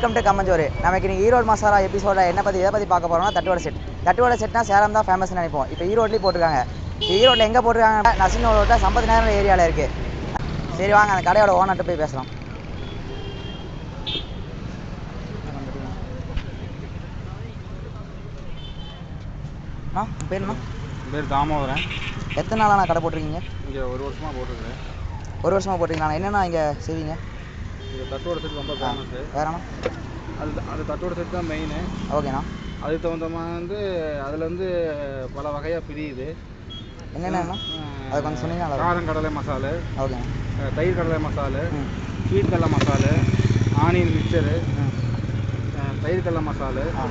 Welcome to கம்மஞ்சோறு நமக்கு இன்னைக்கு ஈரோடு மசாலா எபிசோட என்ன பற்றி எதை பற்றி பார்க்க போகிறோம்னா தட்டுவடை செட் தட்டுவடை செட்னா சேலம் தான் ஃபேமஸ்னு நினைப்போம் இப்போ ஈரோட்லேயும் போட்டிருக்காங்க இப்போ ஈரோட்டில் எங்கே போட்டிருக்காங்க நசினோட சம்பத் நேரம் ஏரியாவில் இருக்குது சரி வாங்க அந்த கடையோட ஓனர்கிட்ட போய் பேசலாம் அண்ணா உங்கள் பேருண்ணா என் பேர் தாமோதரன் எத்தனை நாளாக நான் கடை போட்டிருக்கீங்க இங்கே ஒரு வருஷமாக போட்டிருக்கேன் ஒரு வருஷமாக போட்டிருக்கீங்களா என்னென்ன இங்கே செய்வீங்க இங்கே தட்டோட செட் ரொம்ப ஃபேமஸ்ஸு வேறண்ணா அது அது தட்டோட செட் தான் மெயினு ஓகேண்ணா அதுக்கு தகுந்த மாதிரி வந்து அதில் வந்து பல வகையாக பிரியுது என்னென்னா அது கொஞ்சம் சொன்னீங்கன்னா நல்லா இருக்கும். காரம் கடலை மசாலு ஓகேண்ணா அஹ் தயிர் கடலை மசாலு ம் ஸ்வீட் கடலை மசாலு ஆனியன் மிக்சரு ம் தயிர் கடலை மசாலு ஆ.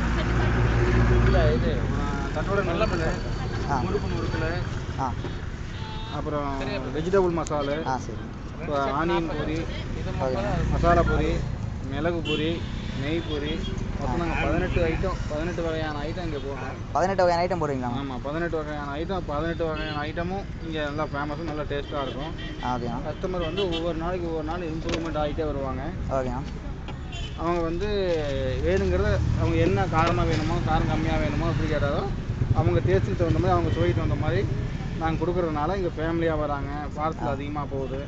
இல்லை இது அஹ் தட்டோட நுறுக்கல் ஆ முறுக்கு நுறுக்கல் ஆ அப்புறம் வெஜிடபிள் மசாலு ஆ சரி அப்புறம் ஆனியன் பொரி ஓகேண்ணா மசாலா பொரி மிளகு பொரி நெய் பொரி மொத்தம் நாங்கள் பதினெட்டு ஐட்டம் பதினெட்டு வகையான ஐட்டம் இங்கே போடுறோம் பதினெட்டு வகையான ஐட்டம் போடுவீங்களா ஆமாம் பதினெட்டு வகையான ஐட்டம் பதினெட்டு வகையான ஐட்டமும் இங்கே நல்லா ஃபேமஸும் நல்லா டேஸ்ட்டாக இருக்கும் ஆ ஓகேண்ணா கஸ்டமர் வந்து ஒவ்வொரு நாளைக்கு ஒவ்வொரு நாள் இம்ப்ரூவ்மெண்ட் ஆகிட்டே வருவாங்க ஓகேண்ணா அவங்க வந்து வேணுங்கிறத அவங்க என்ன காரமாக வேணுமோ காரம் கம்மியாக வேணுமோ அப்படி கேட்டாலோ அவங்க டேஸ்ட்டுக்கு தகுந்த மாதிரி அவங்க சுவைக்கு தகுந்த மாதிரி நாங்கள் கொடுக்குறதுனால இங்கே ஃபேமிலியாக வராங்க பார்சல் அதிகமாக போகுது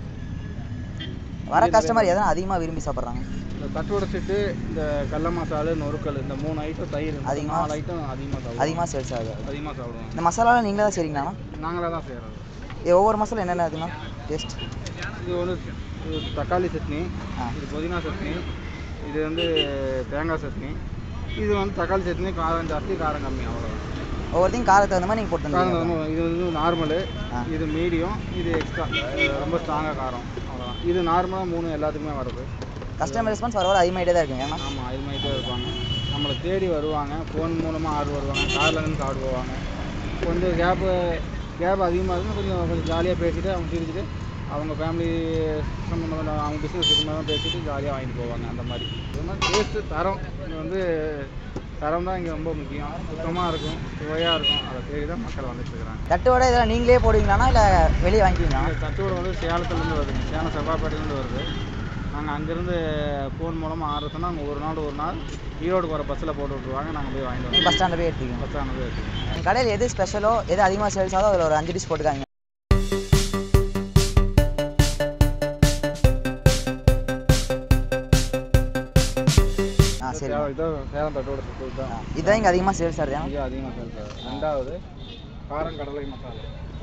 வர கஸ்டமர் எதனா அதிகமாக விரும்பி சாப்பிட்றாங்க இந்த தட்டோட செட்டு இந்த கடல மசாலு நொறுக்கல் இந்த மூணு ஐட்டம் தயிர் இந்த அதிகமா- நாலு ஐட்டம் அதிகமாக சாப்பிடுவோம் அதிகமாக சேல்ஸ் ஆகுது அதிகமாக சாப்பிடுவோம் இந்த மசாலாவில் நீங்களே தான் செய்றீங்களாண்ணா நாங்களாக தான் செய்கிறது இது ஒவ்வொரு மசாலா என்னென்ன இருக்குண்ணா டேஸ்ட் இது வந்து இது தக்காளி சட்னி ஆ இது புதினா சட்னி இது வந்து தேங்காய் சட்னி இது வந்து தக்காளி சட்னி காரம் ஜாஸ்தி காரம் கம்மி அவ்வளோதான் ஒவ்வொருத்தையும் காரத்துக்கு தகுந்த மாதிரி நீங்கள் போட்டு காரம் தந்துருக்கீங்க வந்து இது வந்து நார்மலு ஆ. இது மீடியம் இது எக்ஸ்ட்ரா ரொம்ப ஸ்ட்ராங்காக காரம் அவ்வளோதான் இது நார்மலாக மூணு எல்லாத்துக்குமே வருது கஸ்டமர் ரெஸ்பான்ஸ் வர வர அதிகமாகிட்டே தான் இருக்குங்க ஏன்னா ஆமாம் அது மாதிரிட்டே இருப்பாங்க நம்மளை தேடி வருவாங்க ஃபோன் மூலமாக ஆர்டர் வருவாங்க காரில் இருந்து சாப்பிட்டு போவாங்க கொஞ்சம் கேப்பு கேப் அதிகமாக இருக்கும் கொஞ்சம் கொஞ்சம் ஜாலியாக பேசிட்டு அவங்க சிரிச்சுட்டு அவங்க ஃபேமிலி சம்மந்தமாக அவங்க பிஸ்னஸ் சம்மந்தமாக பேசிட்டு ஜாலியாக வாங்கிட்டு போவாங்க அந்த மாதிரி இது மாதிரி டேஸ்ட்டு தரம் இது வந்து தரம் தான் இங்கே ரொம்ப முக்கியம் சுத்தமாக இருக்கும் சுவையாக இருக்கும் அதை தேடி தான் மக்கள் வந்துட்டு இருக்கிறாங்க தட்டு வடை இதெல்லாம் நீங்களே போடுவீங்களாண்ணா இல்லை வெளியே வாங்கிக்குவீங்களா இந்த தட்டோட வந்து சேலத்துலேருந்து வருதுங்க சேலம் செவ்வாப்பேட்டையிலேருந்து வருது நாங்கள் அங்கேருந்து ஃபோன் மூலமாக ஆர்டர் சொன்னால் அவங்க ஒரு நாள் ஒரு நாள் ஈரோடு போகிற பஸ்ஸில் போட்டு விட்ருவாங்க நாங்கள் போய் வாங்கிட்டு நீங்கள் பஸ் ஸ்டாண்டில் போய் எடுத்துக்கீங்க பஸ் ஆனது எடுத்துக்கோங்க உங்கள் கடையில் எது ஸ்பெஷலோ எது அதிகமாக சேல்ஸ் ஆகுதோ அதில் ஒரு அஞ்சு டிஷ் போட்டுக்காங்க ஆ சரி சேலம் இதான் சேலம் தட்டோட சுற்று தான் இதுதான் இங்கே அதிகமாக சேல்ஸ் ஆகுது மிக அதிகமாக சேர்த்தாரு ரெண்டாவது காரம் கடலை மசாலா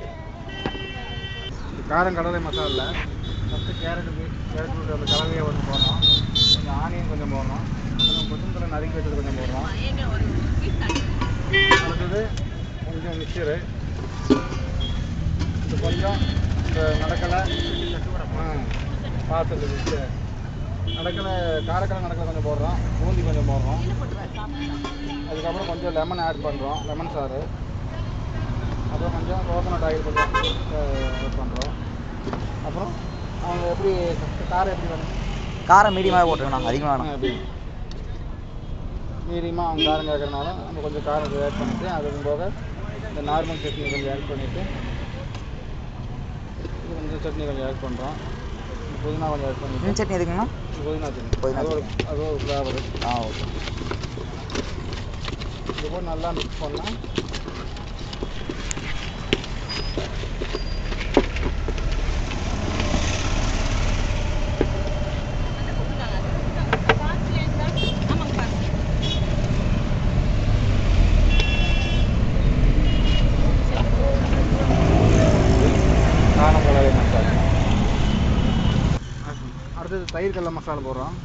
இந்த காரம் கடலை மசாலில் ஃபஸ்ட்டு கேரட் கேரட் பீட் அந்த கலவையை கொஞ்சம் போடுறோம் கொஞ்சம் ஆனியன் கொஞ்சம் போடுறோம் அப்புறம் கொத்தமல்லி நறுக்கி வச்சது கொஞ்சம் போடுறோம் அடுத்தது கொஞ்சம் மிக்சரு இது கொஞ்சம் இந்த நடக்கலை பார்த்துட்டு மிக்சர் நடக்கலை காரக்கடலை நடக்கலை கொஞ்சம் போடுறோம் பூந்தி கொஞ்சம் போடுறோம் அதுக்கப்புறம் கொஞ்சம் லெமன் ஆட் பண்ணுறோம் லெமன் சாறு அப்புறம் கொஞ்சம் கோகோனட் ஆயில் கொஞ்சம் ஆட் பண்ணுறோம் அப்புறம் அவங்க எப்படி காரம் எப்படி வேணும் காரம் மீடியமாக போட்டுருங்கண்ணா அதிகமாக வேணும் எப்படி மீடியமாக அவங்க காரம் கேட்கறனால நம்ம கொஞ்சம் காரம் ஆட் பண்ணிவிட்டு அது போக இந்த நார்மல் சட்னி கொஞ்சம் ஆட் பண்ணிவிட்டு இது கொஞ்சம் சட்னி கொஞ்சம் ஆட் பண்ணுறோம் புதினா கொஞ்சம் ஆட் பண்ணிவிட்டு இந்த சட்னி எதுக்குங்கண்ணா புதினா சட்னி புதினா அது ஒரு அது ஒரு ஃப்ளேவரு ஆ ஓகே இது போட்டு நல்லா மிக்ஸ் பண்ணால் காரம் கடலை மசாலா அடுத்தது தயிர் கடலை மசாலா போடுறோம்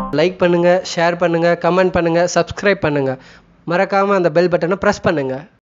லைக் பண்ணுங்கள் ஷேர் பண்ணுங்கள் கமெண்ட் பண்ணுங்கள் சப்ஸ்கிரைப் பண்ணுங்கள் மறக்காமல் அந்த பெல் பட்டனை ப்ரெஸ் பண்ணுங்கள்